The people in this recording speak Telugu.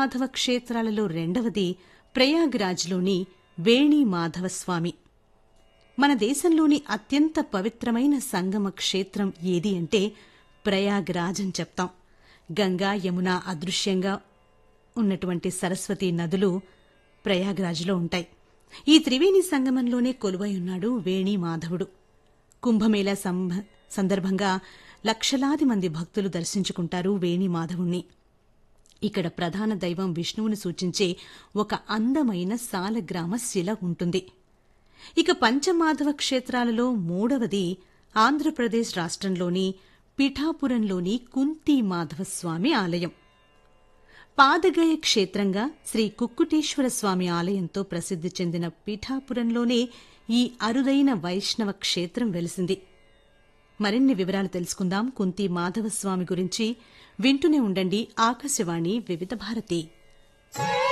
పంచమాధవ క్షేత్రాలలో రెండవది ప్రయాగ్రాజ్లోని వేణి మాధవ స్వామి మన దేశంలోని అత్యంత పవిత్రమైన సంగమ క్షేత్రం ఏది అంటే ప్రయాగ్రాజ్ అని చెప్తాం గంగా యమున అదృశ్యంగా ఉన్నటువంటి సరస్వతి నదులు ప్రయాగ్రాజ్లో ఉంటాయి ఈ త్రివేణి సంగమంలోనే కొలువై ఉన్నాడు వేణి మాధవుడు కుంభమేళా సంభ- సందర్భంగా లక్షలాది మంది భక్తులు దర్శించుకుంటారు వేణి మాధవుణ్ణి ఇక్కడ ప్రధాన దైవం విష్ణువుని సూచించే ఒక అందమైన సాలగ్రామ శిల ఉంటుంది ఇక పంచమాధవ క్షేత్రాలలో మూడవది ఆంధ్రప్రదేశ్ రాష్ట్రంలోని పిఠాపురంలోని కుంతి మాధవస్వామి ఆలయం పాదగయ క్షేత్రంగా శ్రీ కుక్కుటేశ్వర స్వామి ఆలయంతో ప్రసిద్ధి చెందిన పీఠాపురంలోనే ఈ అరుదైన వైష్ణవ క్షేత్రం వెలిసింది మరిన్ని వివరాలు తెలుసుకుందాం కుంతి మాధవస్వామి గురించి వింటూనే ఉండండి ఆకాశవాణి వివిధ భారతి